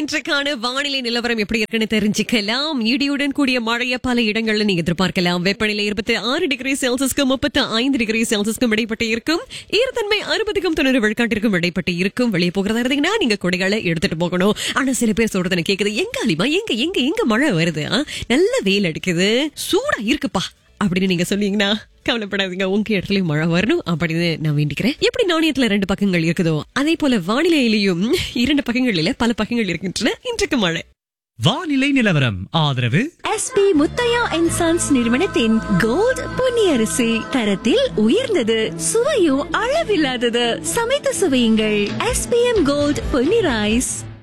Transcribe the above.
இன்றைக்கான வானிலை நிலவரம் எப்படி இருக்குன்னு தெரிஞ்சுக்கலாம் இடியுடன் கூடிய மழைய பல இடங்கள்ல நீங்க எதிர்பார்க்கலாம் வெப்பநிலை இருபத்தி ஆறு டிகிரி செல்சியஸ்க்கும் முப்பத்தி ஐந்து டிகிரி செல்சியஸ்க்கும் இடைப்பட்டு இருக்கும் ஈரத்தன்மை அறுபதுக்கும் தொண்ணூறு விழுக்காட்டிற்கும் இடைப்பட்டு இருக்கும் வெளியே போகிறதா இருந்தீங்கன்னா நீங்க கொடைகளை எடுத்துட்டு போகணும் ஆனா சில பேர் சொல்றது எனக்கு கேக்குது எங்க அலிமா எங்க எங்க எங்க மழை வருது ஆ? நல்ல வெயில் அடிக்குது சூடா இருக்குப்பா அப்படின்னு நீங்க சொன்னீங்கன்னா கவலைப்படாதீங்க உங்க இடத்துலயும் மழை வரணும் அப்படின்னு நான் வேண்டிக்கிறேன் எப்படி நாணயத்துல ரெண்டு பக்கங்கள் இருக்குதோ அதே போல வானிலையிலையும் இரண்டு பக்கங்களில பல பக்கங்கள் இருக்கின்றன இன்றைக்கு மழை வானிலை நிலவரம் ஆதரவு எஸ்பி முத்தையா அண்ட் சன்ஸ் நிறுவனத்தின் கோல்ட் பொன்னியரிசி தரத்தில் உயர்ந்தது சுவையும் அளவில்லாதது சமைத்து சுவையுங்கள் எஸ்பிஎம் கோல்ட் பொன்னி ரைஸ்